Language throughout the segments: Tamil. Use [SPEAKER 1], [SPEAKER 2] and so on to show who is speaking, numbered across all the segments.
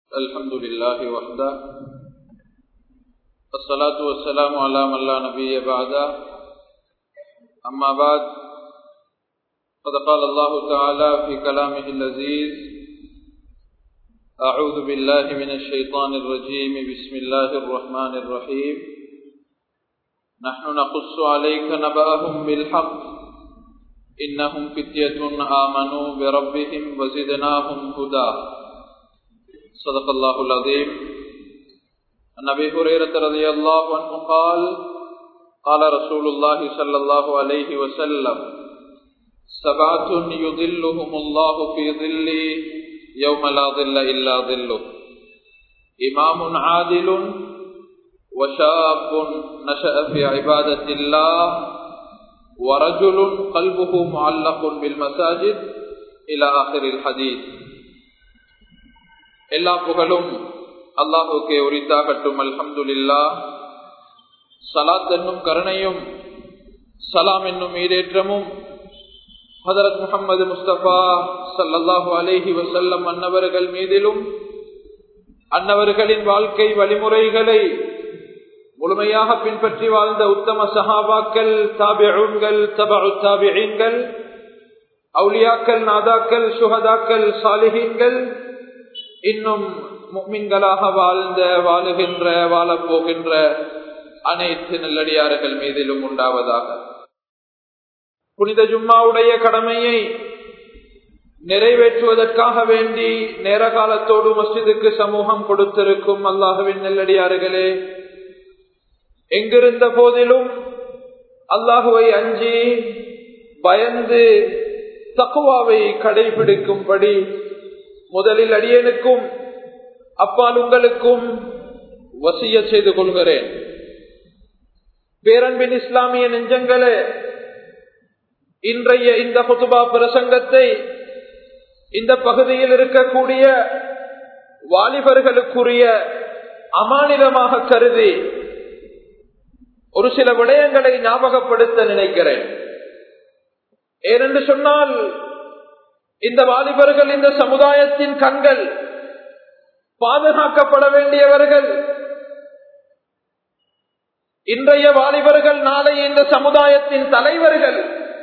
[SPEAKER 1] الحمد لله وحده الصلاة والسلام على من لا نبي بعده أما بعد قد قال الله تعالى في كلامه اللذيذ أعوذ بالله من الشيطان الرجيم بسم الله الرحمن الرحيم نحن نقص عليك نبأهم بالحق إنهم فتية آمنوا بربهم وزدناهم هدى صدق الله العظيم عن أبي هريرة رضي الله عنه قال قال رسول الله صلى الله عليه وسلم سبعة يظلهم الله في ظله يوم لا ظل إلا ظله إمام عادل وشاب نشأ في عبادة الله ورجل قلبه معلق بالمساجد إلى آخر الحديث எல்லா புகழும் அல்லாஹுக்கே உரித்தாகட்டும் அல்ஹம்துலில்லா சலாத் என்னும் கருணையும் சலாம் என்னும் ஈரேற்றமும் ஹதரத் முகமது முஸ்தபா சல்லல்லாஹு அலேஹி வசல்லம் அன்னவர்கள் மீதிலும் அன்னவர்களின் வாழ்க்கை வழிமுறைகளை முழுமையாக பின்பற்றி வாழ்ந்த உத்தம சஹாபாக்கள் தாபிகள் தபு தாபிகள் அவுலியாக்கள் நாதாக்கள் சுகதாக்கள் சாலிஹீன்கள் இன்னும் மீன்களாக வாழ்ந்த வாழுகின்ற வாழப்போகின்ற அனைத்து நல்லடியார்கள் மீதிலும் உண்டாவதாக புனித ஜும்மாவுடைய கடமையை நிறைவேற்றுவதற்காக வேண்டி நேர காலத்தோடு மஸ்ஜிதுக்கு சமூகம் கொடுத்திருக்கும் அல்லாஹுவின் நெல்லடியார்களே எங்கிருந்த போதிலும் அல்லாஹுவை அஞ்சி பயந்து தக்குவாவை கடைபிடிக்கும்படி முதலில் அடியனுக்கும் அப்பால் உங்களுக்கும் வசிய செய்து கொள்கிறேன் பேரன்பின் இஸ்லாமிய நெஞ்சங்களே இன்றைய இந்த புதுபா பிரசங்கத்தை இந்த பகுதியில் இருக்கக்கூடிய வாலிபர்களுக்குரிய அமானிதமாக கருதி ஒரு சில விடயங்களை ஞாபகப்படுத்த நினைக்கிறேன் ஏனென்று சொன்னால் இந்த வாலிபர்கள் இந்த சமுதாயத்தின் கண்கள் பாதுகாக்கப்பட வேண்டியவர்கள் இன்றைய வாலிபர்கள் நாளை இந்த சமுதாயத்தின் தலைவர்கள்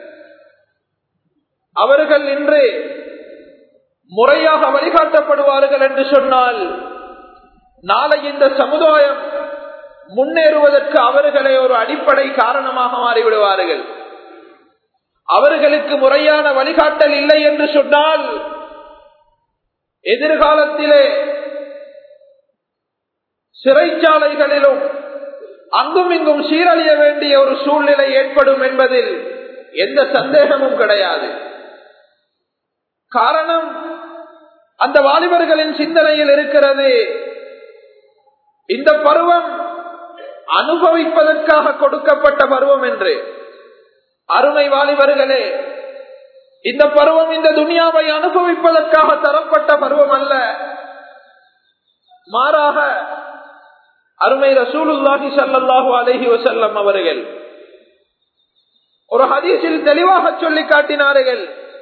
[SPEAKER 1] அவர்கள் இன்று முறையாக வழிகாட்டப்படுவார்கள் என்று சொன்னால் நாளை இந்த சமுதாயம் முன்னேறுவதற்கு அவர்களை ஒரு அடிப்படை காரணமாக மாறிவிடுவார்கள் அவர்களுக்கு முறையான வழிகாட்டல் இல்லை என்று சொன்னால் எதிர்காலத்திலே சிறைச்சாலைகளிலும் அங்கும் இங்கும் சீரழிய வேண்டிய ஒரு சூழ்நிலை ஏற்படும் என்பதில் எந்த சந்தேகமும் கிடையாது காரணம் அந்த வாலிபர்களின் சிந்தனையில் இருக்கிறது இந்த பருவம் அனுபவிப்பதற்காக கொடுக்கப்பட்ட பருவம் என்று அருமை வாலிபர்களே இந்த பருவம் இந்த துனியாவை அனுபவிப்பதற்காக தரப்பட்ட பருவம் அல்ல மாறாக அருமை ரசூலுல்லாஹி சல்லாஹூ அலஹி வசல்லம் அவர்கள் ஒரு ஹதீஸில் தெளிவாக சொல்லி காட்டினார்கள்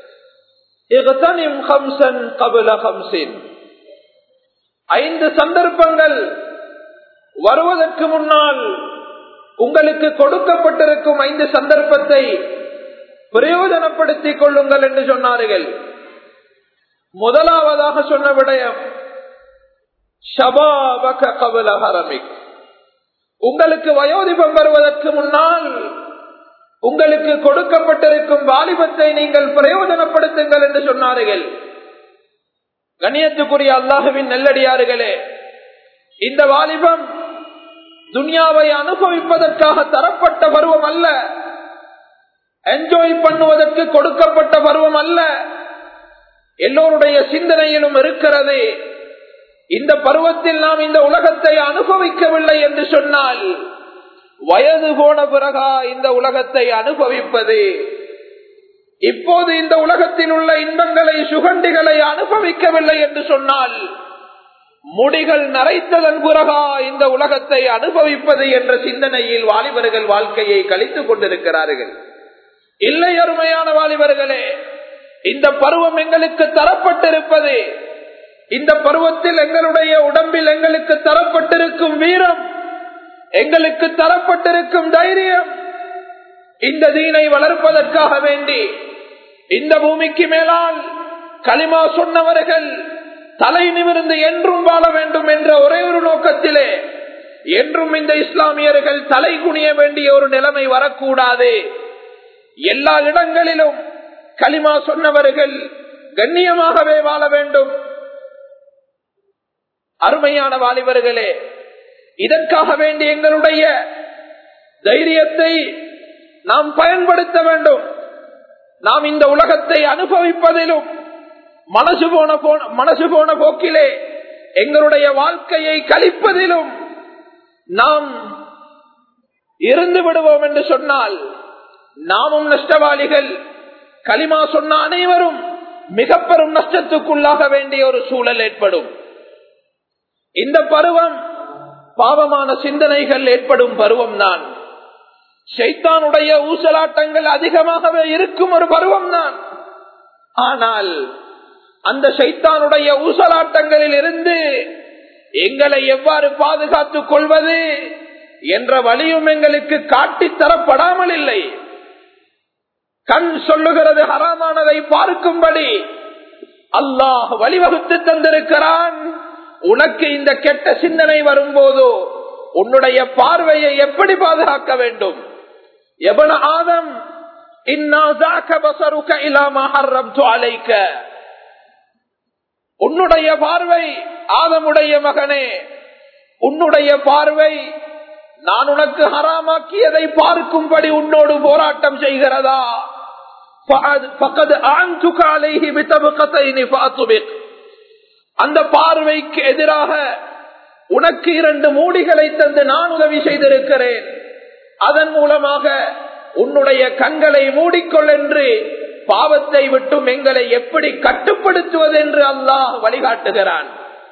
[SPEAKER 1] ஐந்து சந்தர்ப்பங்கள் வருவதற்கு முன்னால் உங்களுக்கு கொடுக்கப்பட்டிருக்கும் ஐந்து சந்தர்ப்பத்தை பிரயோஜனப்படுத்திக் கொள்ளுங்கள் என்று சொன்னார்கள் முதலாவதாக சொன்ன விடயம் உங்களுக்கு வயோதிபம் வருவதற்கு முன்னால் உங்களுக்கு கொடுக்கப்பட்டிருக்கும் வாலிபத்தை நீங்கள் பிரயோஜனப்படுத்துங்கள் என்று சொன்னார்கள் கண்ணியத்துக்குரிய அல்லாஹுவின் நெல்லடியார்களே இந்த வாலிபம் துனியாவை அனுபவிப்பதற்காக தரப்பட்ட பருவம் அல்ல என்ஜாய் பண்ணுவதற்கு கொடுக்கப்பட்ட பருவம் அல்ல எல்லோருடைய சிந்தனையிலும் இருக்கிறது இந்த பருவத்தில் நாம் இந்த உலகத்தை அனுபவிக்கவில்லை என்று சொன்னால் வயது போன பிறகா இந்த உலகத்தை அனுபவிப்பது இப்போது இந்த உலகத்தில் உள்ள இன்பங்களை சுகண்டிகளை அனுபவிக்கவில்லை என்று சொன்னால் முடிகள் நரைத்ததன் பிறகா இந்த உலகத்தை அனுபவிப்பது என்ற சிந்தனையில் வாலிபர்கள் வாழ்க்கையை கழித்துக் கொண்டிருக்கிறார்கள் இல்லை அருமையான வாலிபர்களே இந்த பருவம் எங்களுக்கு தரப்பட்டிருப்பது இந்த பருவத்தில் எங்களுடைய உடம்பில் எங்களுக்கு தரப்பட்டிருக்கும் வீரம் எங்களுக்கு தரப்பட்டிருக்கும் தைரியம் இந்த தீனை வளர்ப்பதற்காக வேண்டி இந்த பூமிக்கு மேலால் களிமா சொன்னவர்கள் தலை நிமிர்ந்து என்றும் வாழ வேண்டும் என்ற ஒரே ஒரு நோக்கத்திலே என்றும் இந்த இஸ்லாமியர்கள் தலை குனிய வேண்டிய ஒரு நிலைமை வரக்கூடாது எல்லா இடங்களிலும் களிமா சொன்னவர்கள் கண்ணியமாகவே வாழ வேண்டும் அருமையான வாலிபர்களே இதற்காக வேண்டி எங்களுடைய தைரியத்தை நாம் பயன்படுத்த வேண்டும் நாம் இந்த உலகத்தை அனுபவிப்பதிலும் மனசு போன போன மனசு போன போக்கிலே எங்களுடைய வாழ்க்கையை கழிப்பதிலும் நாம் இருந்து விடுவோம் என்று சொன்னால் நாமும் நஷ்டவாளிகள் களிமா சொன்ன அனைவரும் மிக பெரும் நஷ்டத்துக்குள்ளாக வேண்டிய ஒரு சூழல் ஏற்படும் இந்த பருவம் பாவமான சிந்தனைகள் ஏற்படும் பருவம் தான் சைத்தானுடைய ஊசலாட்டங்கள் அதிகமாகவே இருக்கும் ஒரு பருவம் தான் ஆனால் அந்த சைத்தானுடைய ஊசலாட்டங்களில் இருந்து எங்களை எவ்வாறு பாதுகாத்துக் கொள்வது என்ற வழியும் எங்களுக்கு காட்டித் தரப்படாமல் இல்லை கண் சொல்லுகிறது ஹராமானதை பார்க்கும்படி அல்லாஹ் வழிவகுத்து தந்திருக்கிறான் உனக்கு இந்த கெட்ட சிந்தனை வரும்போது உன்னுடைய பார்வையை எப்படி பாதுகாக்க வேண்டும் எவன ஆதம் அலைக்க உன்னுடைய பார்வை ஆதமுடைய மகனே உன்னுடைய பார்வை நான் உனக்கு ஹராமாக்கியதை பார்க்கும்படி உன்னோடு போராட்டம் செய்கிறதா அந்த பார்வைக்கு எதிராக உனக்கு இரண்டு மூடிகளை தந்து நான் உதவி செய்திருக்கிறேன் அதன் மூலமாக உன்னுடைய கண்களை மூடிக்கொள் என்று பாவத்தை விட்டும் எங்களை எப்படி கட்டுப்படுத்துவது என்று அல்லாஹ் வழிகாட்டுகிறான்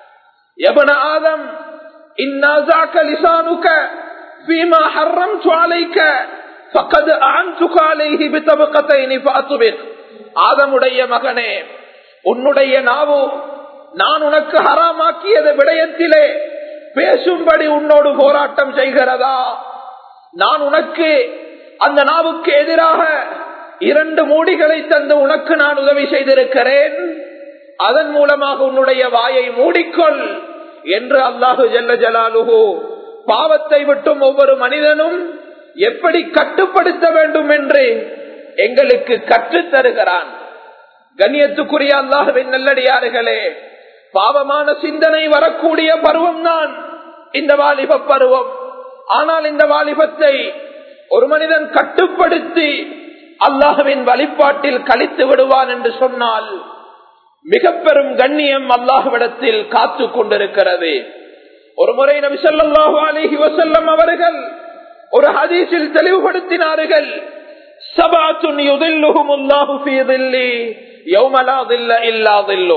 [SPEAKER 1] எவன ஆதம் இந்நாசாக்க லிசானுக்க فيما حرمت عليك فقد أعنتك عليه بطبقتين فأطبق ஆதமுடைய மகனே உன்னுடைய நாவு நான் உனக்கு ஹராமாக்கியது விடயத்திலே பேசும்படி உன்னோடு போராட்டம் செய்கிறதா நான் உனக்கு அந்த நாவுக்கு எதிராக இரண்டு மூடிகளை தந்து உனக்கு நான் உதவி செய்திருக்கிறேன் அதன் மூலமாக உன்னுடைய வாயை மூடிக்கொள் என்று அல்லாஹு ஜல்ல ஜலாலுஹு பாவத்தை விட்டும் ஒவ்வொரு மனிதனும் எப்படி கட்டுப்படுத்த வேண்டும் என்று எங்களுக்கு கற்றுத் தருகிறான் கண்ணியத்துக்குரிய அல்லாஹுவின் நல்லடியார்களே பாவமான சிந்தனை வரக்கூடிய பருவம் தான் இந்த வாலிப பருவம் ஆனால் இந்த வாலிபத்தை ஒரு மனிதன் கட்டுப்படுத்தி அல்லாஹுவின் வழிபாட்டில் கழித்து விடுவான் என்று சொன்னால் மிக பெரும் கண்ணியம் அல்லாஹுவிடத்தில் காத்து கொண்டிருக்கிறது ஒரு முறை நபி சொல்லாஹு அலிஹி வசல்லம் அவர்கள் ஒரு ஹதீஸில் தெளிவுபடுத்தினார்கள் சபாத்துன் யுதில்லுஹுமுல்லாஹு ஃபீ தில்லி யௌம லா தில்ல இல்லா தில்லு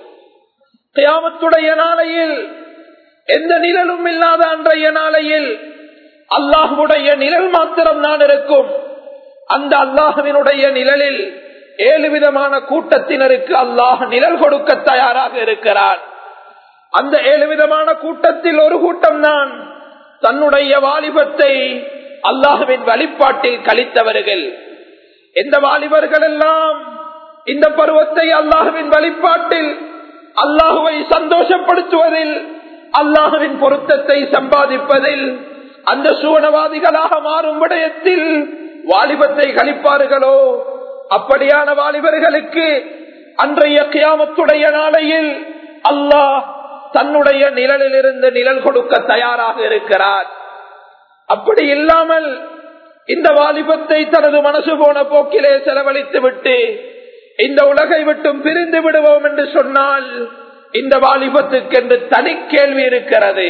[SPEAKER 1] கியாமத்துடைய நாளையில் எந்த நிழலும் இல்லாத அன்றைய நாளையில் அல்லாஹுடைய நிழல் மாத்திரம் நான் இருக்கும் அந்த அல்லாஹுவினுடைய நிழலில் ஏழு விதமான கூட்டத்தினருக்கு அல்லாஹ் நிழல் கொடுக்க தயாராக இருக்கிறான் அந்த ஏழு விதமான கூட்டத்தில் ஒரு கூட்டம் தான் தன்னுடைய வாலிபத்தை அல்லாஹுவின் வழிபாட்டில் கழித்தவர்கள் எந்த வாலிபர்கள் எல்லாம் இந்த பருவத்தை அல்லாஹுவின் வழிபாட்டில் அல்லாஹுவை சந்தோஷப்படுத்துவதில் அல்லாஹுவின் பொருத்தத்தை சம்பாதிப்பதில் அந்த சூனவாதிகளாக மாறும் விடயத்தில் வாலிபத்தை கழிப்பார்களோ அப்படியான வாலிபர்களுக்கு அன்றைய கியாமத்துடைய நாளையில் அல்லாஹ் தன்னுடைய நிழலில் இருந்து நிழல் கொடுக்க தயாராக இருக்கிறார் அப்படி இல்லாமல் இந்த வாலிபத்தை தனது மனசு போன போக்கிலே செலவழித்து விட்டு இந்த உலகை விட்டும் பிரிந்து விடுவோம் என்று சொன்னால் இந்த வாலிபத்துக்கு என்று தனி கேள்வி இருக்கிறது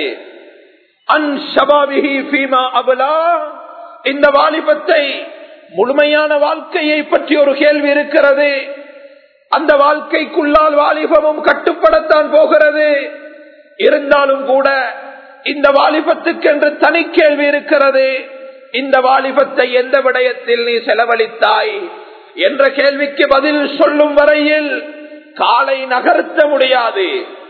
[SPEAKER 1] இந்த வாலிபத்தை முழுமையான வாழ்க்கையை பற்றி ஒரு கேள்வி இருக்கிறது அந்த வாழ்க்கைக்குள்ளால் வாலிபமும் கட்டுப்படத்தான் போகிறது இருந்தாலும் கூட இந்த வாலிபத்துக்கு என்று தனி கேள்வி இருக்கிறது இந்த வாலிபத்தை எந்த விடயத்தில் நீ செலவழித்தாய் என்ற கேள்விக்கு பதில் சொல்லும் வரையில் காலை நகர்த்த முடியாது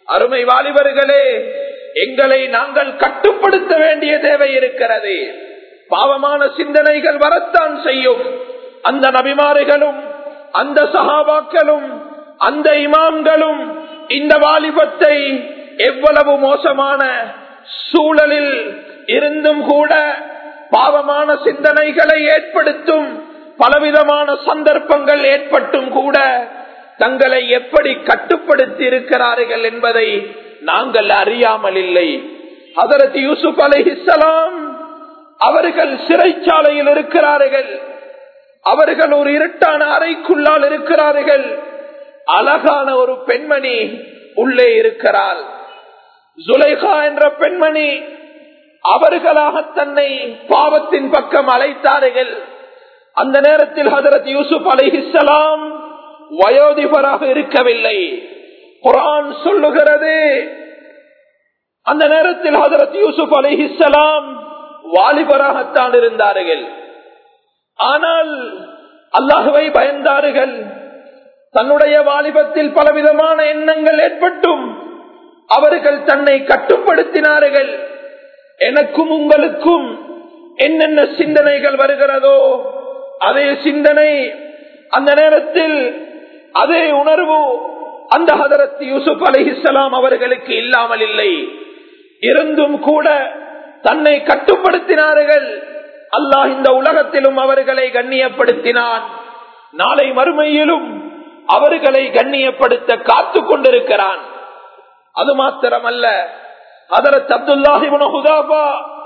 [SPEAKER 1] அருமை வாலிபர்களே எங்களை நாங்கள் கட்டுப்படுத்த வேண்டிய தேவை இருக்கிறது பாவமான சிந்தனைகள் வரத்தான் செய்யும் அந்த நபிமாறுகளும் அந்த சகாபாக்களும் அந்த இமாம்களும் இந்த வாலிபத்தை எவ்வளவு மோசமான சூழலில் இருந்தும் கூட பாவமான சிந்தனைகளை ஏற்படுத்தும் பலவிதமான சந்தர்ப்பங்கள் ஏற்பட்டும் கூட தங்களை எப்படி கட்டுப்படுத்தி இருக்கிறார்கள் என்பதை நாங்கள் அறியாமல் இல்லை அதரத் யூசுப் அலைஹிஸ்ஸலாம் அவர்கள் சிறைச்சாலையில் இருக்கிறார்கள் அவர்கள் ஒரு இருட்டான அறைக்குள்ளால் இருக்கிறார்கள் அழகான ஒரு பெண்மணி உள்ளே இருக்கிறாள் ஜுலைகா என்ற பெண்மணி அவர்களாக தன்னை பாவத்தின் பக்கம் அழைத்தார்கள் அந்த நேரத்தில் ஹதரத் யூசுப் அலைஹிஸ்ஸலாம் வயோதிபராக இருக்கவில்லை குரான் சொல்லுகிறது அந்த நேரத்தில் ஹதரத் யூசுப் அலைஹிஸ்ஸலாம் வாலிபராகத்தான் இருந்தார்கள் ஆனால் அல்லாஹுவை பயந்தார்கள் தன்னுடைய வாலிபத்தில் பலவிதமான எண்ணங்கள் ஏற்பட்டும் அவர்கள் தன்னை கட்டுப்படுத்தினார்கள் எனக்கும் உங்களுக்கும் என்னென்ன சிந்தனைகள் வருகிறதோ அதே சிந்தனை அந்த நேரத்தில் அதே உணர்வு அந்த ஹதரத் யூசுப் அலிஹிஸ்லாம் அவர்களுக்கு இல்லாமல் இல்லை இருந்தும் கூட தன்னை கட்டுப்படுத்தினார்கள் அல்லாஹ் இந்த உலகத்திலும் அவர்களை கண்ணியப்படுத்தினான் நாளை மறுமையிலும் அவர்களை கண்ணியப்படுத்த காத்து கொண்டிருக்கிறான் அது மாத்திரமல்ல அதரத் அப்துல்லாஹிபா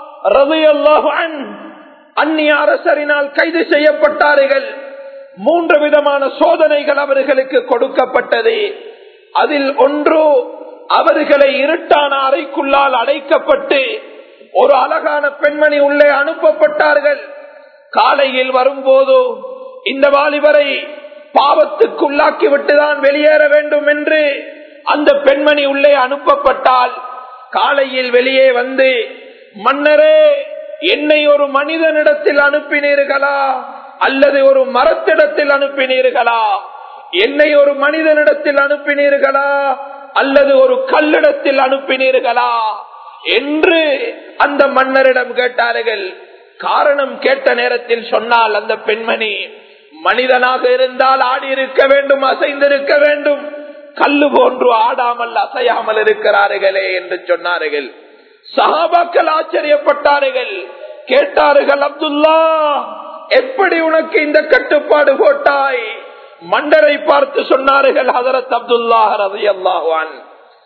[SPEAKER 1] அந்நிய அரசரினால் கைது செய்யப்பட்டார்கள் மூன்று விதமான சோதனைகள் அவர்களுக்கு கொடுக்கப்பட்டது அதில் ஒன்று அவர்களை இருட்டான அறைக்குள்ளால் அடைக்கப்பட்டு ஒரு அழகான பெண்மணி உள்ளே அனுப்பப்பட்டார்கள் காலையில் வரும்போது இந்த வாலிபரை பாவத்துக்குள்ளாக்கி விட்டுதான் வெளியேற வேண்டும் என்று அந்த பெண்மணி உள்ளே அனுப்பப்பட்டால் காலையில் வெளியே வந்து மன்னரே என்னை ஒரு மனிதனிடத்தில் அனுப்பினீர்களா அல்லது ஒரு மரத்திடத்தில் அனுப்பினீர்களா என்னை ஒரு மனிதனிடத்தில் அனுப்பினீர்களா அல்லது ஒரு கல்லிடத்தில் அனுப்பினீர்களா என்று அந்த மன்னரிடம் கேட்டார்கள் காரணம் கேட்ட நேரத்தில் சொன்னால் அந்த பெண்மணி மனிதனாக இருந்தால் ஆடி இருக்க வேண்டும் அசைந்திருக்க வேண்டும் கல்லு போன்று ஆடாமல் அசையாமல் இருக்கிறார்களே என்று சொன்னார்கள் சஹாபாக்கள் ஆச்சரியப்பட்டார்கள் கேட்டார்கள் அப்துல்லா எப்படி உனக்கு இந்த கட்டுப்பாடு போட்டாய் மன்னரை பார்த்து சொன்னார்கள் ஹதரத் அப்துல்லா ரதி அல்லாஹான்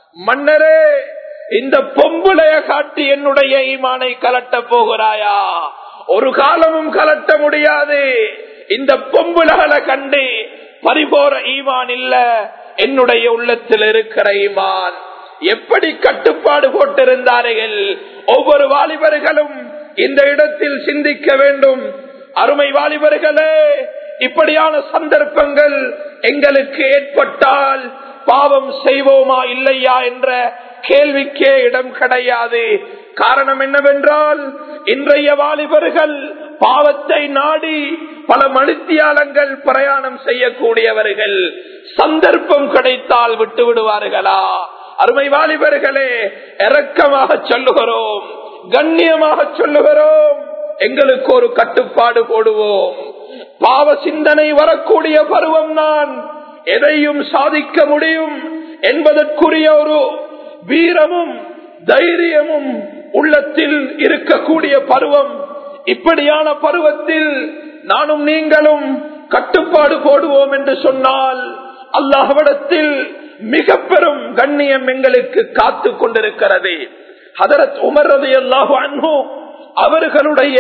[SPEAKER 1] மன்னரே இந்த பொம்புளைய காட்டி என்னுடைய ஈமானை கலட்ட போகிறாயா ஒரு காலமும் கலட்ட முடியாது இந்த பொம்புலகளை கண்டு பரிபோர ஈமான் இல்ல என்னுடைய உள்ளத்தில் இருக்கிற ஈமான் எப்படி கட்டுப்பாடு போட்டிருந்தார்கள் ஒவ்வொரு வாலிபர்களும் இந்த இடத்தில் சிந்திக்க வேண்டும் அருமை வாலிபர்களே இப்படியான சந்தர்ப்பங்கள் எங்களுக்கு ஏற்பட்டால் பாவம் செய்வோமா இல்லையா என்ற கேள்விக்கே இடம் கிடையாது காரணம் என்னவென்றால் இன்றைய வாலிபர்கள் பாவத்தை நாடி பல மணித்தியாலங்கள் பிரயாணம் செய்யக்கூடியவர்கள் சந்தர்ப்பம் கிடைத்தால் விட்டு விடுவார்களா அருமை வாலிபர்களே இறக்கமாக சொல்லுகிறோம் கண்ணியமாக சொல்லுகிறோம் எங்களுக்கு ஒரு கட்டுப்பாடு போடுவோம் பாவ சிந்தனை வரக்கூடிய பருவம் நான் எதையும் சாதிக்க முடியும் என்பதற்குரிய ஒரு வீரமும் தைரியமும் உள்ளத்தில் இருக்கக்கூடிய பருவம் இப்படியான பருவத்தில் நானும் நீங்களும் கட்டுப்பாடு போடுவோம் என்று சொன்னால் அல்லாஹ்விடத்தில் மிக பெரும் கண்ணியம் எங்களுக்கு காத்து கொண்டிருக்கிறது ஹதரத் உமர்றது அல்லாஹு அன்பு அவர்களுடைய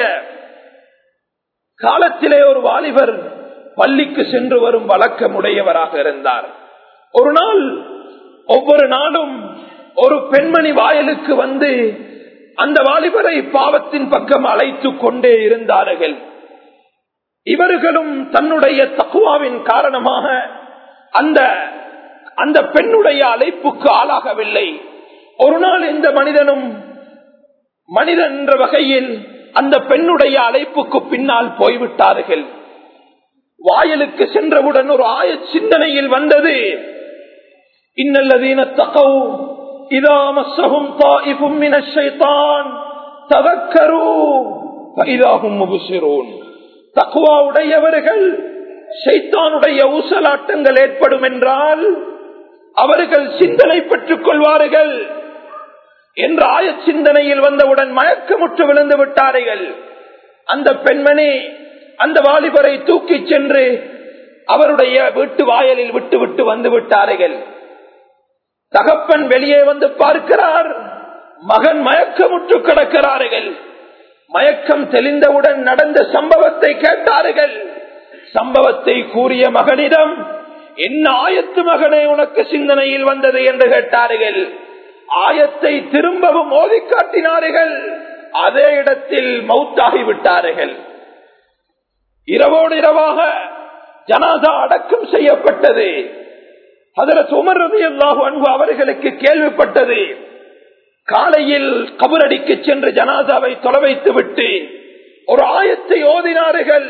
[SPEAKER 1] காலத்திலே ஒரு வாலிபர் பள்ளிக்கு சென்று வரும் வழக்கமுடையவராக இருந்தார் ஒரு நாள் ஒவ்வொரு நாளும் ஒரு பெண்மணி வாயிலுக்கு வந்து அந்த வாலிபரை பாவத்தின் பக்கம் அழைத்து கொண்டே இருந்தார்கள் இவர்களும் தன்னுடைய தக்குவாவின் காரணமாக அந்த அந்த பெண்ணுடைய அழைப்புக்கு ஆளாகவில்லை ஒரு நாள் இந்த மனிதனும் மனிதன் என்ற வகையில் அந்த பெண்ணுடைய அழைப்புக்கு பின்னால் போய்விட்டார்கள் வாயிலுக்கு சென்றவுடன் ஒரு ஆய சிந்தனையில் வந்தது இன்னல்லதீன தகவு இதா மஸ்ஸஹும் தாயிஃபும் மினஷ் ஷைத்தான் ததக்கரு ஃபைதாஹும் முப்சிரூன் தக்வா உடையவர்கள் ஷைத்தானுடைய ஊசலாட்டங்கள் ஏற்படும் என்றால் அவர்கள் சிந்தனை பெற்றுக் கொள்வார்கள் என்ற ஆய சிந்தனையில் வந்தவுடன் மயக்கமுற்று விழுந்து விட்டார்கள் அந்த பெண்மணி அந்த வாலிபரை தூக்கிச் சென்று அவருடைய வீட்டு வாயலில் விட்டு விட்டு வந்து விட்டார்கள் தகப்பன் வெளியே வந்து பார்க்கிறார் மகன் மயக்கமுற்று கிடக்கிறார்கள் மயக்கம் தெளிந்தவுடன் நடந்த சம்பவத்தை கேட்டார்கள் சம்பவத்தை கூறிய மகனிடம் என்ன ஆயத்து மகனே உனக்கு சிந்தனையில் வந்தது என்று கேட்டார்கள் ஆயத்தை திரும்பவும் மோதி காட்டினார்கள் அதே இடத்தில் மௌத்தாகி விட்டார்கள் இரவோடு இரவாக ஜனாதா அடக்கம் செய்யப்பட்டது அதற்கு உமர் ரதி அல்லாஹு அன்பு அவர்களுக்கு கேள்விப்பட்டது காலையில் கபரடிக்கு சென்று ஜனாதாவை தொலை வைத்து விட்டு ஒரு ஆயத்தை ஓதினார்கள்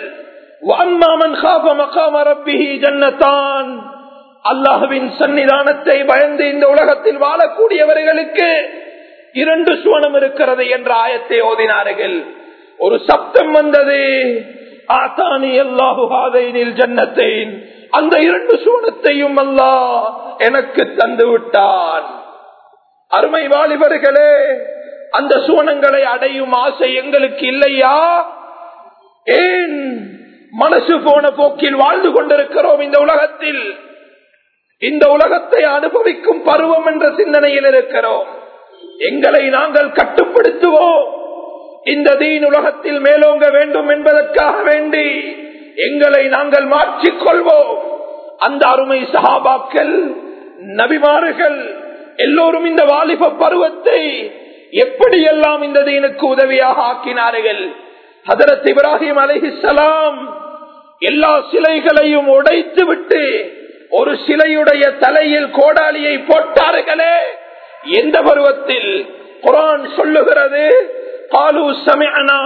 [SPEAKER 1] ஜன்னத்தான் அல்லாஹுவின் சன்னிதானத்தை பயந்து இந்த உலகத்தில் வாழக்கூடியவர்களுக்கு இரண்டு சுவனம் இருக்கிறது என்ற ஆயத்தை ஓதினார்கள் ஒரு சப்தம் வந்தது ஆத்தானி அல்லாஹு ஹாதைனில் ஜன்னத்தேன் அந்த இரண்டு சுவனத்தையும் அல்லாஹ் எனக்கு தந்து விட்டான் அருமை வாலிபர்களே அந்த சுவனங்களை அடையும் ஆசை எங்களுக்கு இல்லையா ஏன் மனசு போன போக்கில் வாழ்ந்து கொண்டிருக்கிறோம் இந்த உலகத்தில் இந்த உலகத்தை அனுபவிக்கும் பருவம் என்ற சிந்தனையில் இருக்கிறோம் எங்களை நாங்கள் கட்டுப்படுத்துவோம் இந்த தீன் உலகத்தில் மேலோங்க வேண்டும் என்பதற்காக வேண்டி எங்களை நாங்கள் மாற்றிக்கொள்வோம் அந்த அருமை சகாபாக்கள் நபிமார்கள் எல்லோரும் இந்த வாலிப பருவத்தை எப்படியெல்லாம் இந்த தீனுக்கு உதவியாக ஆக்கினார்கள் ஹதரத் இப்ராஹிம் அலிஹிசலாம் எல்லா சிலைகளையும் உடைத்து விட்டு ஒரு சிலையுடைய தலையில் கோடாலியை போட்டார்களே எந்த பருவத்தில் குரான் சொல்லுகிறது காலு சமயனா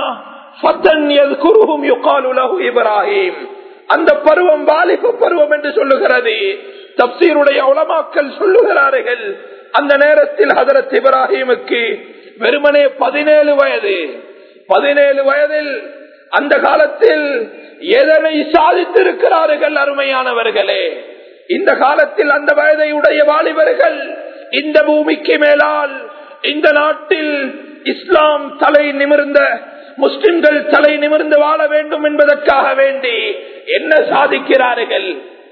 [SPEAKER 1] இப்ராஹிம் அந்த பருவம் வாலிப பருவம் என்று சொல்லுகிறது தப்சீருடைய உலமாக்கல் சொல்லுகிறார்கள் அந்த நேரத்தில் ஹதரத் இப்ராஹிமுக்கு வெறுமனே பதினேழு வயது பதினேழு வயதில் அந்த காலத்தில் எதனை சாதித்திருக்கிறார்கள் அருமையானவர்களே இந்த காலத்தில் அந்த வயதை உடைய வாலிபர்கள் இந்த பூமிக்கு மேலால் இந்த நாட்டில் இஸ்லாம் தலை நிமிர்ந்த முஸ்லிம்கள் தலை நிமிர்ந்து வாழ வேண்டும் என்பதற்காக வேண்டி என்ன சாதிக்கிறார்கள்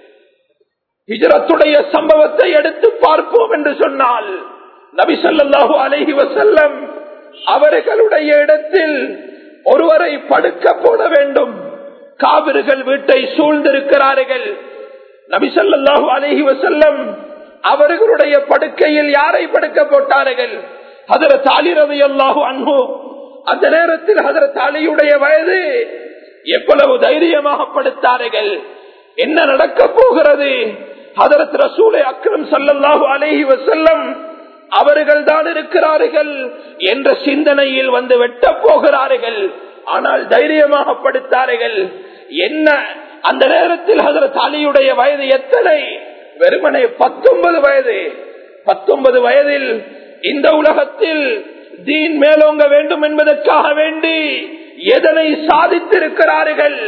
[SPEAKER 1] ஹிஜரத்துடைய சம்பவத்தை எடுத்து பார்ப்போம் என்று சொன்னால் நபி சொல்லாஹு அலஹி வசல்லம் அவர்களுடைய இடத்தில் ஒருவரை படுக்க போட வேண்டும் காவிர்கள் வீட்டை சூழ்ந்திருக்கிறார்கள் நபி சொல்லாஹு அலஹி வசல்லம் அவர்களுடைய படுக்கையில் யாரை படுக்க போட்டார்கள் அதர தாலிரது அல்லாஹு அன்பு அந்த நேரத்தில் அதர தாலியுடைய வயது எவ்வளவு தைரியமாக படுத்தார்கள் என்ன நடக்க போகிறது அதரத் ரசூலை அக்ரம் சல்லல்லாஹு அலேஹி வசல்லம் அவர்கள் தான் இருக்கிறார்கள் என்ற சிந்தனையில் வந்து வெட்ட போகிறார்கள் ஆனால் தைரியமாக படுத்தார்கள் என்ன அந்த நேரத்தில் ஹசரத் அலியுடைய வயது எத்தனை வெறுமனை பத்தொன்பது வயது பத்தொன்பது வயதில் இந்த உலகத்தில் தீன் மேலோங்க வேண்டும் என்பதற்காக வேண்டி எதனை சாதித்திருக்கிறார்கள்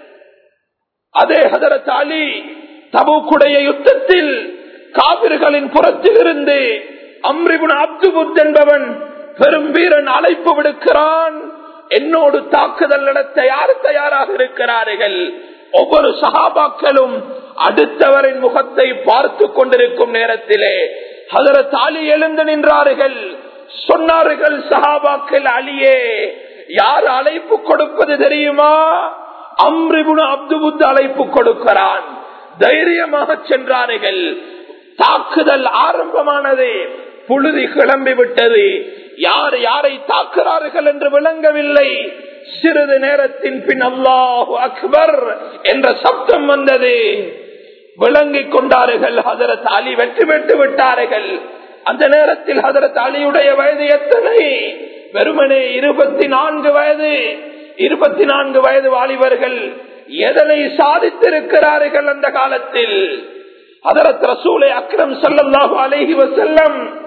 [SPEAKER 1] அதே ஹதரத் அலி தபுக்குடைய யுத்தத்தில் காவிர்களின் புறத்தில் இருந்து அம்ரிபுன் அப்துபுத் என்பவன் பெரும் வீரன் அழைப்பு விடுக்கிறான் என்னோடு தாக்குதல் நடத்த யார் தயாராக இருக்கிறார்கள் ஒவ்வொரு சகாபாக்களும் அடுத்தவரின் முகத்தை பார்த்து கொண்டிருக்கும் நேரத்திலே ஹதரத் அலி எழுந்து நின்றார்கள் சொன்னார்கள் சஹாபாக்கள் அலியே யார் அழைப்பு கொடுப்பது தெரியுமா அம்ரிபுன் அப்துபுத் அழைப்பு கொடுக்கிறான் தைரியமாக சென்றார்கள் தாக்குதல் ஆரம்பமானது புழுதி கிளம்பி விட்டது யார் யாரை தாக்குறார்கள் என்று விளங்கவில்லை சிறிது நேரத்தின் பின் அல்லாஹு அக்பர் என்ற சப்தம் வந்தது விளங்கிக் கொண்டார்கள் ஹதரத் அலி வெற்றி பெற்று விட்டார்கள் அந்த நேரத்தில் ஹதரத் அலியுடைய வயது எத்தனை வெறுமனே இருபத்தி நான்கு வயது இருபத்தி நான்கு வயது வாலிபர்கள் எதனை சாதித்திருக்கிறார்கள் அந்த காலத்தில் ஹதரத் ரசூலை அக்ரம் சல்லாஹூ அலஹி வசல்லம்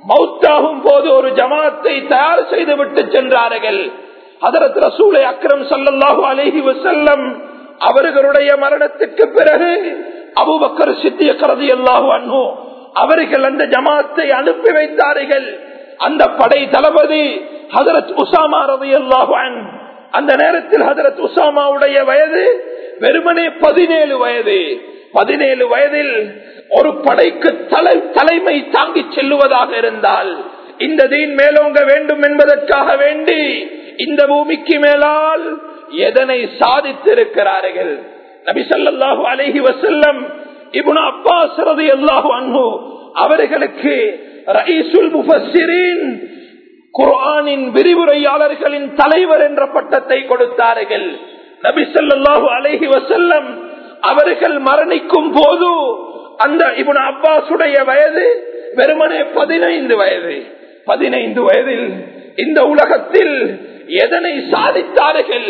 [SPEAKER 1] மௌத்தாகும் போது ஒரு ஜமாத்தை தயார் செய்து விட்டு சென்றார்கள் அதரத் ரசூலை அக்ரம் சல்லல்லாஹு அலைஹி வசல்லம் அவர்களுடைய மரணத்துக்கு பிறகு அபுபக்கர் சித்திய கரதி அல்லாஹு அன்ஹோ அவர்கள் அந்த ஜமாத்தை அனுப்பி வைத்தார்கள் அந்த படை தளபதி ஹதரத் உசாமா ரவி அல்லாஹு அந்த நேரத்தில் ஹதரத் உசாமாவுடைய வயது வெறுமனே பதினேழு வயது பதினேழு வயதில் ஒரு படைக்கு தலை தலைமை தாங்கி செல்லுவதாக இருந்தால் இந்த தீன் மேலோங்க வேண்டும் என்பதற்காக வேண்டி இந்த பூமிக்கு மேலால் எதனை சாதித்திருக்கிறார்கள் நபி ஸல்லல்லாஹு அலைஹி வஸல்லம் இப்னு அப்பாஸ் ரலியல்லாஹு அன்ஹு அவர்களுக்கு ரயீசுல் முஃபஸ்ஸிரீன் குர்ஆனின் விரிவுரையாளர்களின் தலைவர் என்ற பட்டத்தை கொடுத்தார்கள் நபி ஸல்லல்லாஹு அலைஹி வஸல்லம் அவர்கள் மரணிக்கும் போது அந்த இப்னு அப்பாஸுடைய வயது வெறுமனே பதினைந்து வயது பதினைந்து வயதில் இந்த உலகத்தில் எதனை சாதித்தார்கள்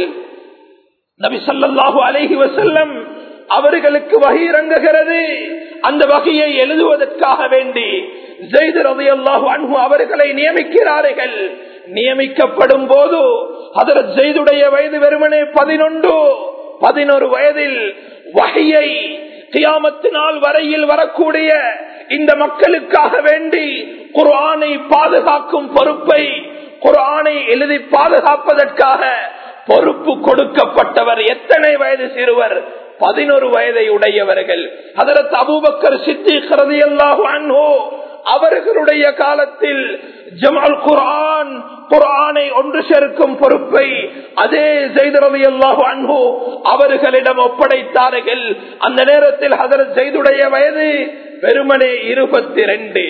[SPEAKER 1] நபி ஸல்லல்லாஹு அலைஹி வஸல்லம் அவர்களுக்கு வகை இறங்குகிறது அந்த வகையை எழுதுவதற்காக வேண்டி ஜெயித் ரலியல்லாஹு அன்ஹு அவர்களை நியமிக்கிறார்கள் நியமிக்கப்படும் போது ஹதரத் ஜெயிதுடைய வயது வெறுமனே பதினொன்று பதினொரு வயதில் வகையை கியாமத்து நாள் வரையில் வரக்கூடிய இந்த மக்களுக்காக வேண்டி குர்ஆனை பாதுகாக்கும் பொறுப்பை குர்ஆனை எழுதி பாதுகாப்பதற்காக பொறுப்பு கொடுக்கப்பட்டவர் எத்தனை வயது சிறுவர் பதினொரு வயதை உடையவர்கள் அதற்கு அபூபக்கர் சித்தி கரதியல்லாஹு அன்ஹோ அவர்களுடைய காலத்தில் ஜமால் குர்ஆன் குர்ஆனை ஒன்று சேர்க்கும் பொறுப்பை அதே செய்தரவி அல்லாஹு அன்பு அவர்களிடம் ஒப்படைத்தார்கள் அந்த நேரத்தில் ஹதரத் செய்துடைய வயது வெறுமனே இருபத்தி ரெண்டு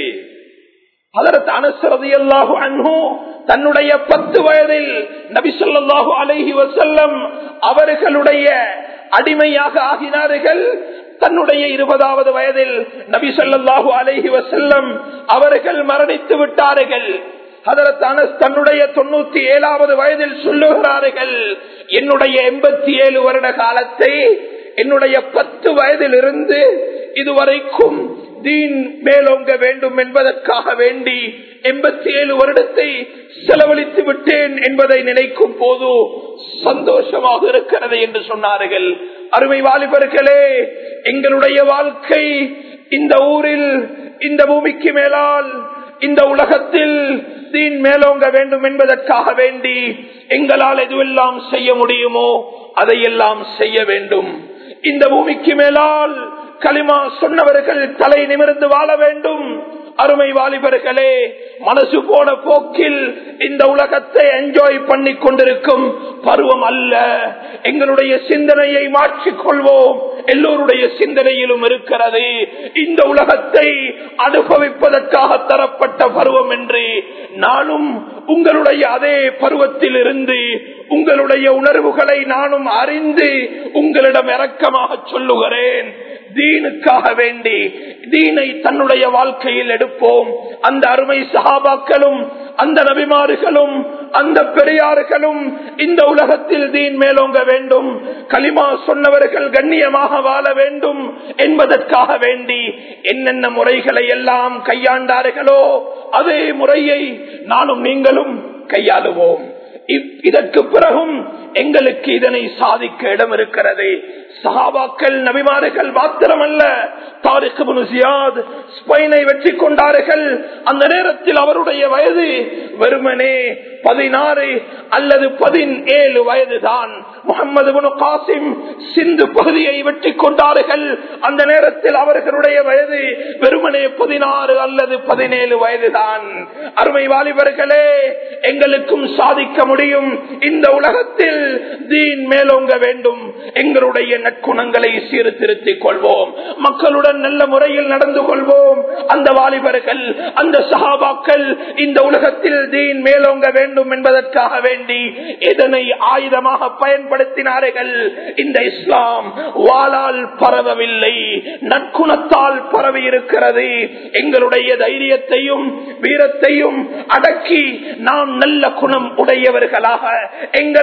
[SPEAKER 1] ஹதரத் அனசரதி அல்லாஹு அன்பு தன்னுடைய பத்து வயதில் நபி சொல்லாஹு அலைஹி வசல்லம் அவர்களுடைய அடிமையாக ஆகினார்கள் தன்னுடைய இருபதாவது வயதில் நபி சொல்லாஹு அலைஹி வசல்லம் அவர்கள் மரணித்து விட்டார்கள் ஹதரத் அனஸ் தன்னுடைய தொண்ணூத்தி ஏழாவது வயதில் சொல்லுகிறார்கள் என்னுடைய எண்பத்தி ஏழு வருட காலத்தை என்னுடைய பத்து வயதில் இருந்து இதுவரைக்கும் தீன் மேலோங்க வேண்டும் என்பதற்காக வேண்டி எண்பத்தி ஏழு வருடத்தை செலவழித்து விட்டேன் என்பதை நினைக்கும் போது சந்தோஷமாக இருக்கிறது என்று சொன்னார்கள் அருமை வாலிபர்களே எங்களுடைய வாழ்க்கை இந்த ஊரில் இந்த பூமிக்கு மேலால் இந்த உலகத்தில் தீன் மேலோங்க வேண்டும் என்பதற்காக வேண்டி எங்களால் எதுவெல்லாம் செய்ய முடியுமோ அதையெல்லாம் செய்ய வேண்டும் இந்த பூமிக்கு மேலால் களிமா சொன்னவர்கள் தலை நிமிர்ந்து வாழ வேண்டும் அருமை வாலிபர்களே மனசு போன போக்கில் இந்த உலகத்தை என்ஜாய் பண்ணி கொண்டிருக்கும் பருவம் அல்ல எங்களுடைய சிந்தனையை மாற்றிக் கொள்வோம் எல்லோருடைய சிந்தனையிலும் இருக்கிறது இந்த உலகத்தை அனுபவிப்பதற்காக தரப்பட்ட பருவம் என்று நானும் உங்களுடைய அதே பருவத்தில் இருந்து உங்களுடைய உணர்வுகளை நானும் அறிந்து உங்களிடம் இரக்கமாக சொல்லுகிறேன் தீனுக்காக வேண்டி தீனை தன்னுடைய வாழ்க்கையில் எடுப்போம் அந்த அருமை சகாபாக்களும் அந்த நபிமாறுகளும் அந்த பெரியார்களும் இந்த உலகத்தில் தீன் மேலோங்க வேண்டும் களிமா சொன்னவர்கள் கண்ணியமாக வாழ வேண்டும் என்பதற்காக வேண்டி என்னென்ன முறைகளை எல்லாம் கையாண்டார்களோ அதே முறையை நானும் நீங்களும் கையாளுவோம் இதற்கு பிறகும் எங்களுக்கு இதனை சாதிக்க இடம் இருக்கிறது சஹாபாக்கள் நபிமார்கள் மாத்திரமல்ல ஸ்பைனை வெற்றி கொண்டார்கள் அந்த நேரத்தில் அவருடைய வயது வெறுமனே பதினாறு அல்லது பதினேழு வயதுதான் முகமது காசிம் சிந்து பகுதியை வெற்றி கொண்டார்கள் அந்த நேரத்தில் அவர்களுடைய வயது வெறுமனே பதினாறு அல்லது பதினேழு வயதுதான் அருமை வாலிபர்களே எங்களுக்கும் சாதிக்க முடியும் இந்த உலகத்தில் தீன் மேலோங்க வேண்டும் எங்களுடைய நற்குணங்களை சீர்திருத்திக் கொள்வோம் மக்களுடன் நல்ல முறையில் நடந்து கொள்வோம் அந்த வாலிபர்கள் அந்த சகாபாக்கள் இந்த உலகத்தில் தீன் மேலோங்க வேண்டும் என்பதற்காக வேண்டி இதனை ஆயுதமாக பயன்படுத்தினார்கள் இந்த இஸ்லாம் வாளால் பரவவில்லை நற்குணத்தால் பரவி இருக்கிறது எங்களுடைய தைரியத்தையும் வீரத்தையும் அடக்கி நாம் நல்ல குணம் உடையவர்களாக எங்களை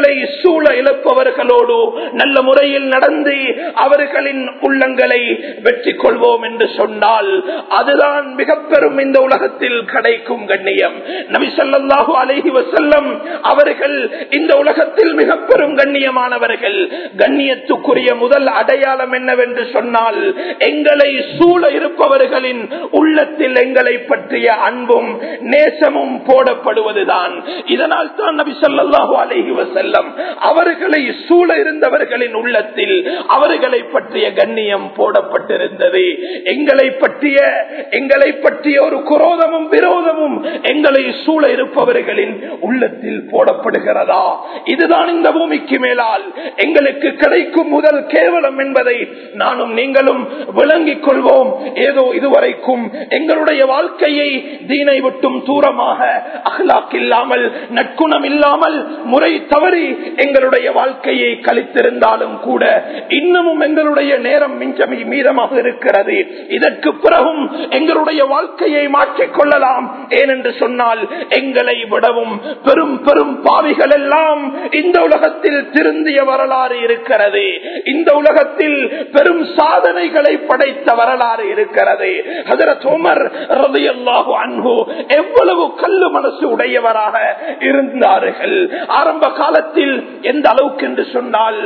[SPEAKER 1] சூழ இழப்பவர்களோடு நல்ல முறையில் நடந்து அவர்களின் உள்ளங்களை வெற்றி கொள்வோம் என்று சொன்னால் அதுதான் மிக பெரும் இந்த உலகத்தில் கிடைக்கும் கண்ணியம் நபி ஸல்லல்லாஹு அலைஹி வஸல்லம் அவர்கள் இந்த உலகத்தில் மிக பெரும் கண்ணியமானவர்கள் கண்ணியத்துக்குரிய முதல் அடையாளம் என்னவென்று சொன்னால் எங்களை சூழ இருப்பவர்களின் உள்ளத்தில் எங்களை பற்றிய அன்பும் நேசமும் போடப்படுவதுதான் இதனால் தான் நபி ஸல்லல்லாஹு அலைஹி வஸல்லம் அவர்களை சூழ இருந்தவர்களின் உள்ளத்தில் அவர்களை பற்றிய கண்ணியம் போடப்பட்டிருந்தது எங்களை பற்றிய எங்களை பற்றிய ஒரு குரோதமும் விரோதமும் எங்களை சூழ இருப்பவர்களின் உள்ளத்தில் போடப்படுகிறதா இதுதான் இந்த பூமிக்கு மேலால் எங்களுக்கு கிடைக்கும் முதல் கேவலம் என்பதை நானும் நீங்களும் விளங்கிக் கொள்வோம் ஏதோ இதுவரைக்கும் எங்களுடைய வாழ்க்கையை தீனை விட்டும் தூரமாக அஹ்லாக் இல்லாமல் நற்குணம் இல்லாமல் முறை தவறி எங்களுடைய வாழ்க்கையை கழித்திருந்தாலும் கூட இன்னமும் எங்களுடைய நேரம் மிஞ்சமி மீதமாக இருக்கிறது இதற்கு பிறகும் எங்களுடைய வாழ்க்கையை மாற்றிக் கொள்ளலாம் ஏனென்று சொன்னால் எங்களை விடவும் பெரும் பெரும் பாவிகள் எல்லாம் இந்த உலகத்தில் திருந்திய வரலாறு இருக்கிறது இந்த உலகத்தில் பெரும் சாதனைகளை படைத்த வரலாறு இருக்கிறது ஹதரத் உமர் ரலியல்லாஹு அன்ஹு எவ்வளவு கல்லு மனசு உடையவராக இருந்தார்கள் ஆரம்ப காலத்தில் எந்த அளவுக்கு என்று சொன்னால்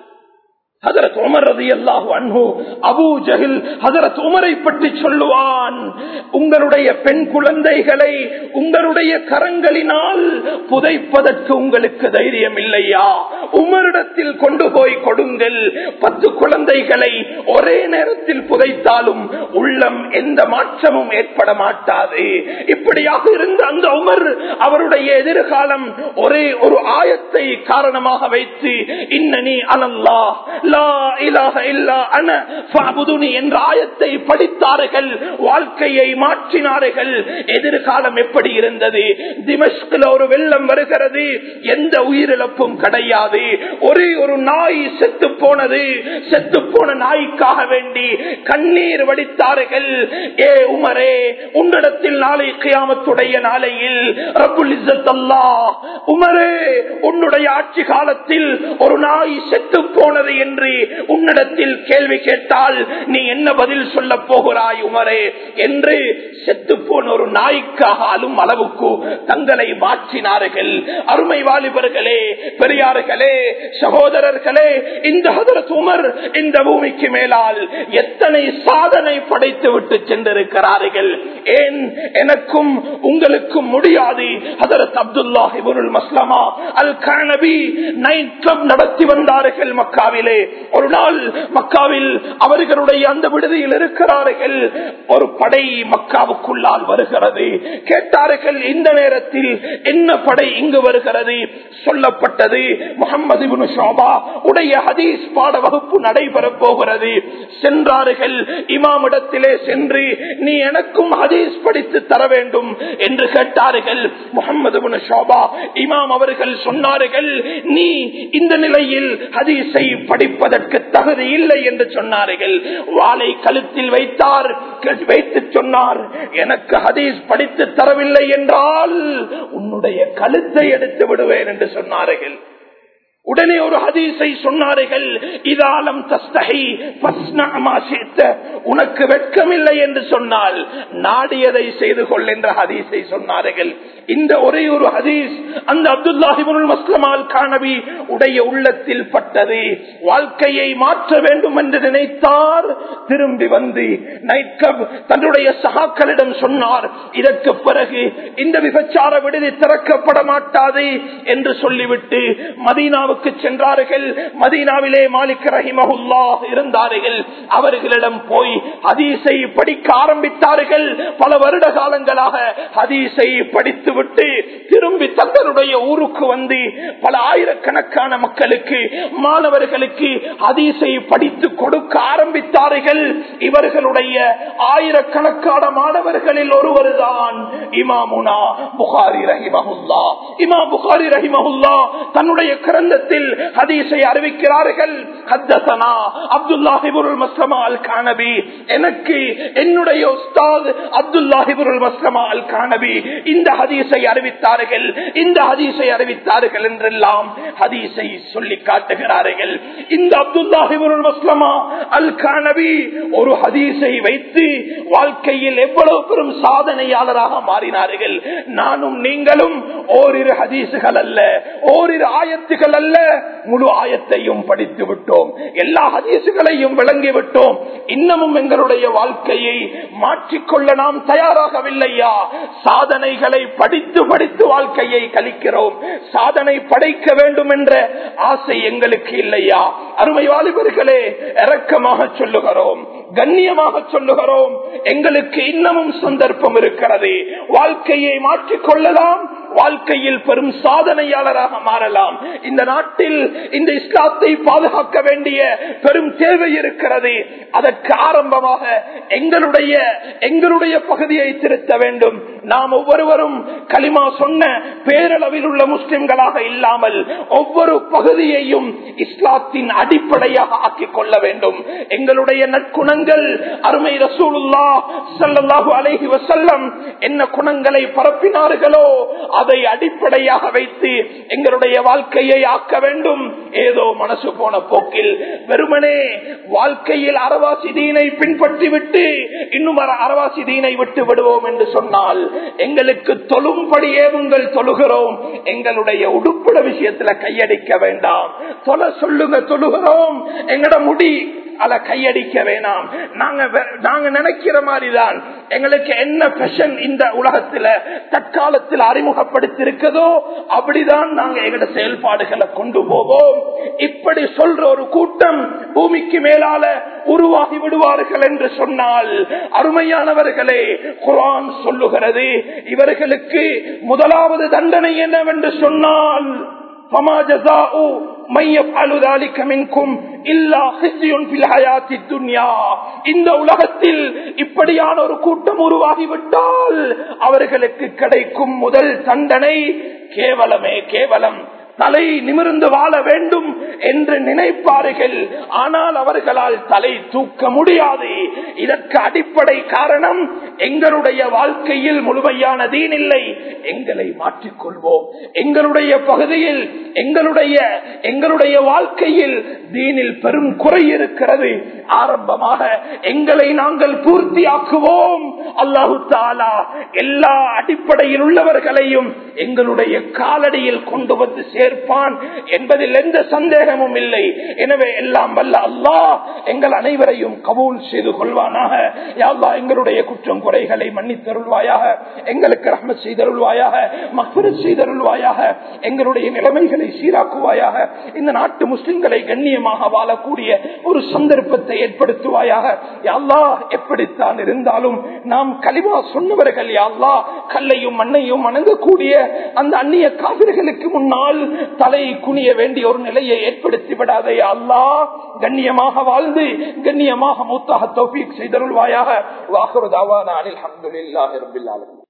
[SPEAKER 1] ஹதரத் உமர் ரதி அல்லாஹு அன்ஹு அபூ ஜஹில் ஹதரத் உமரை பற்றி சொல்லுவான் உங்களுடைய பெண் குழந்தைகளை உங்களுடைய கரங்களினால் புதைப்பதற்கு உங்களுக்கு தைரியம் இல்லையா உமரிடத்தில் கொண்டு போய் கொடுங்கள் பத்து குழந்தைகளை ஒரே நேரத்தில் புதைத்தாலும் உள்ளம் எந்த மாற்றமும் ஏற்பட மாட்டாது இப்படியாக இருந்த அந்த உமர் அவருடைய எதிர்காலம் ஒரே ஒரு ஆயத்தை காரணமாக வைத்து இன்னனி அனல்லா லா இலாஹ இல்லா அன ஃபஅபுதுனி என்ற ஆயத்தை படித்தார்கள் வாழ்க்கையை மாற்றினார்கள் எதிர்காலம் எப்படி இருந்தது திமஷ்கில் ஒரு வெள்ளம் வருகிறது எந்த உயிரிழப்பும் கிடையாது ஒரே ஒரு நாய் செத்து போனது செத்து போன நாய்க்காக வேண்டி கண்ணீர் வடித்தார்கள் ஏ உமரே உன்னிடத்தில் நாளை கியாமத்துடைய நாளையில் ரப்புல் இஸ்ஸத் அல்லாஹ் உமரே உன்னுடைய ஆட்சி காலத்தில் ஒரு நாய் செத்து போனது என்று உன்னிடத்தில் கேள்வி கேட்டால் நீ என்ன பதில் சொல்ல போகிறாய் உமரே என்று செத்து போன ஒரு நாய்க்காக அலும் அளவுக்கு தங்களை மாற்றினார்கள் அருமை வாலிபர்களே பெரியார்களே சகோதரர்களே இந்த ஹதரத் உமர் இந்த பூமிக்கு மேலால் எத்தனை சாதனை படைத்து விட்டு சென்றிருக்கிறார்கள் ஏன் எனக்கும் உங்களுக்கும் முடியாது ஹதரத் Abdullah ibn Maslama al Qanabi night club நடத்தி வந்தார்கள் மக்காவிலே ஒரு நாள் மக்காவில் அவர்களுடைய அந்த விடுதியில் இருக்கிறார்கள் ஒரு படை மக்காவுக்குள்ளால் வருகிறது கேட்டார்கள் இந்த நேரத்தில் என்ன படை இங்கு வருகிறது சொல்லப்பட்டது முகமது ஷோபா உடைய ஹதீஸ் பாட வகுப்பு நடைபெறப் போகிறது சென்றார்கள் இமாமிடத்திலே சென்று நீ எனக்கும் ஹதீஸ் படித்து தர வேண்டும் என்று கேட்டார்கள் முகமது ஷோபா இமாம் அவர்கள் சொன்னார்கள் நீ இந்த நிலையில் ஹதீஸை படிப்பதற்கு தகுதி இல்லை என்று சொன்னார்கள் வாளை கழுத்தில் வைத்தார் வைத்து சொன்னார் எனக்கு ஹதீஸ் படித்து தரவில்லை என்றால் உன்னுடைய கழுத்தை எடுத்து விடுவேன் என்று சொன்னார்கள் உடனே ஒரு ஹதீஸை சொன்னார்கள் இதாலம் தஸ்தகை உனக்கு வெட்கமில்லை என்று சொன்னால் நாடியதை செய்து கொள் என்ற ஹதீஸை சொன்னார்கள் இந்த ஒரே ஒரு ஹதீஸ் அந்த அப்துல்லாஹிபுல் மஸ்லமால் காணவி உடைய உள்ளத்தில் பட்டது வாழ்க்கையை மாற்ற வேண்டும் என்று நினைத்தார் திரும்பி வந்து நைட் கிளப் தன்னுடைய சகாக்களிடம் சொன்னார் இதற்கு பிறகு இந்த விபச்சார விடுதி திறக்கப்பட மாட்டாது என்று சொல்லிவிட்டு மதீனாவுக்கு சென்றார்கள் மதீனாவிலே மாலிக் ரஹிமஹுல்லா இருந்தார்கள் அவர்களிடம் போய் ஹதீஸை படிக்க ஆரம்பித்தார்கள் பல வருட காலங்களாக ஹதீஸை படித்துவிட்டு திரும்பி தங்களுடைய ஊருக்கு வந்து பல ஆயிரக்கணக்கான மக்களுக்கு மாணவர்களுக்கு ஹதீஸை படித்து கொடுக்க ஆரம்பித்தார்கள் இவர்களுடைய ஆயிரக்கணக்கான மாணவர்களில் ஒருவர் தான் இமாமுனா புகாரி ரஹிமஹுல்லா இமா புகாரி ரஹிமஹுல்லா தன்னுடைய கிரந்தத்தில் ஹதீஸை அறிவிக்கிறார்கள் ஹத்தசனா அப்துல்லாஹிபுருல் மஸ்லமா அல் கானபி எனக்கு என்னுடைய உஸ்தாத் அப்துல்லாஹிபுருல் மஸ்லமா அல் கானபி இந்த ஹதீஸை அறிவித்தார்கள் இந்த ஹதீஸை அறிவித்தார்கள் என்றெல்லாம் ஹதீஸை சொல்லி காட்டுகிறார்கள் இந்த அப்துல்லாஹிபுருல் மஸ்லமா அல் கானபி ஒரு ஹதீஸை வைத்து வாழ்க்கையில் எவ்வளவு பெரும் சாதனையாளராக மாறினார்கள் நானும் நீங்களும் ஓரிரு ஹதீசுகள் அல்ல ஓரிரு ஆயத்துகள் அல்ல முழு ஆயத்தையும் படித்து விட்டோம் எல்லா ஹதீசுகளையும் விளங்கி விட்டோம் இன்னமும் எங்களுடைய வாழ்க்கையை மாற்றிக்கொள்ள நாம் தயாராகவில்லையா சாதனைகளை படித்து படித்து வாழ்க்கையை கழிக்கிறோம் சாதனை படைக்க வேண்டும் என்ற ஆசை எங்களுக்கு இல்லையா அருமை வாலிபர்களே இரக்கமாக சொல்லுகிறோம் கண்ணியமாக சொல்லுகிறோம் எங்களுக்கு இன்னமும் சந்தர்ப்பம் இருக்கிறது வாழ்க்கையை மாற்றிக்கொள்ளலாம் வாழ்க்கையில் பெரும் சாதனையாளராக மாறலாம் இந்த நாட்டில் இந்த இஸ்லாத்தை பாதுகாக்க வேண்டிய பெரும் தேவை இருக்கிறது அதற்கு ஆரம்பமாக எங்களுடைய எங்களுடைய பகுதியை திருத்த வேண்டும் நாம் ஒவ்வொருவரும் களிமா சொன்ன பேரளவில் உள்ள முஸ்லிம்களாக இல்லாமல் ஒவ்வொரு பகுதியையும் இஸ்லாத்தின் அடிப்படையாக ஆக்கிக் கொள்ள வேண்டும் எங்களுடைய நற்குணங்கள் அருமை ரசூலுல்லா சல்லாஹூ அலஹி வசல்லம் என்ன குணங்களை பரப்பினார்களோ அதை அடிப்படையாக வைத்து எங்களுடைய வாழ்க்கையை ஆக்க வேண்டும் ஏதோ மனசு போன போக்கில் வெறுமனே வாழ்க்கையில் அரவாசி தீனை பின்பற்றி விட்டு இன்னும் அரவாசி தீனை விட்டு விடுவோம் என்று சொன்னால் எங்களுக்கு தொழும்படி ஏவுங்கள் தொழுகிறோம் எங்களுடைய உடுப்பிட விஷயத்துல கையடிக்க வேண்டாம் தொலை சொல்லுங்க தொழுகிறோம் எங்கட முடி அத கையடிக்க வேணாம் நாங்க நாங்க நினைக்கிற மாதிரிதான் எங்களுக்கு என்ன பெஷன் இந்த உலகத்துல தற்காலத்தில் அறிமுகப்படுத்தி இருக்கதோ அப்படிதான் நாங்க எங்களோட செயல்பாடுகளை கொண்டு போவோம் இப்படி சொல்ற ஒரு கூட்டம் பூமிக்கு மேலால உருவாகி விடுவார்கள் என்று சொன்னால் அருமையானவர்களே குரான் சொல்லுகிறது இவர்களுக்கு முதலாவது தண்டனை என்னவென்று சொன்னால் فما جزاء من يفعل ذلك منكم إلا خزي في الحياة الدنيا இந்த உலகத்தில் இப்படியான ஒரு கூட்டம் உருவாகிவிட்டால் அவர்களுக்கு கிடைக்கும் முதல் தண்டனை கேவலமே கேவலம் தலை நிமிர்ந்து வாழ வேண்டும் என்று நினைப்பார்கள் ஆனால் அவர்களால் தலை தூக்க முடியாது இதற்கு அடிப்படை காரணம் எங்களுடைய வாழ்க்கையில் முழுமையான தீன் இல்லை எங்களை மாற்றிக்கொள்வோம் எங்களுடைய பகுதியில் எங்களுடைய எங்களுடைய வாழ்க்கையில் தீனில் பெரும் குறை இருக்கிறது ஆரம்பமாக எங்களை நாங்கள் பூர்த்தியாக்குவோம் அல்லாஹு தாலா எல்லா அடிப்படையில் உள்ளவர்களையும் எங்களுடைய காலடியில் கொண்டு வந்து சேர்ப்பான் என்பதில் எந்த சந்தேகமும் இல்லை எனவே எல்லாம் வல்ல அல்லாஹ் எங்கள் அனைவரையும் கபூல் செய்து கொள்வானாக யாழ்லா எங்களுடைய குற்றம் குறைகளை மன்னித்தருள்வாயாக எங்களுக்கு ரஹ்மத் செய்தருள்வாயாக மக்பரத் செய்தருள்வாயாக எங்களுடைய நிலைமைகளை சீராக்குவாயாக இந்த நாட்டு முஸ்லிம்களை கண்ணியமாக வாழக்கூடிய ஒரு சந்தர்ப்பத்தை ஏற்படுத்துவாயாக யாழ்லா எப்படித்தான் இருந்தாலும் நாம் கலிமா சொன்னவர்கள் யாழ்லா கல்லையும் மண்ணையும் வணங்கக்கூடிய அந்த அந்நிய காவிர்களுக்கு முன்னால் தலை குனிய வேண்டிய ஒரு நிலையை ஏற்படுத்தி விடாதே அல்லா கண்ணியமாக வாழ்ந்து கண்ணியமாக மூத்தாக தௌஃபீக் செய்தருள்வாயாக வாக்குறதாவான அனில் அஹமதுல்லாஹி ரபில் ஆலமீன்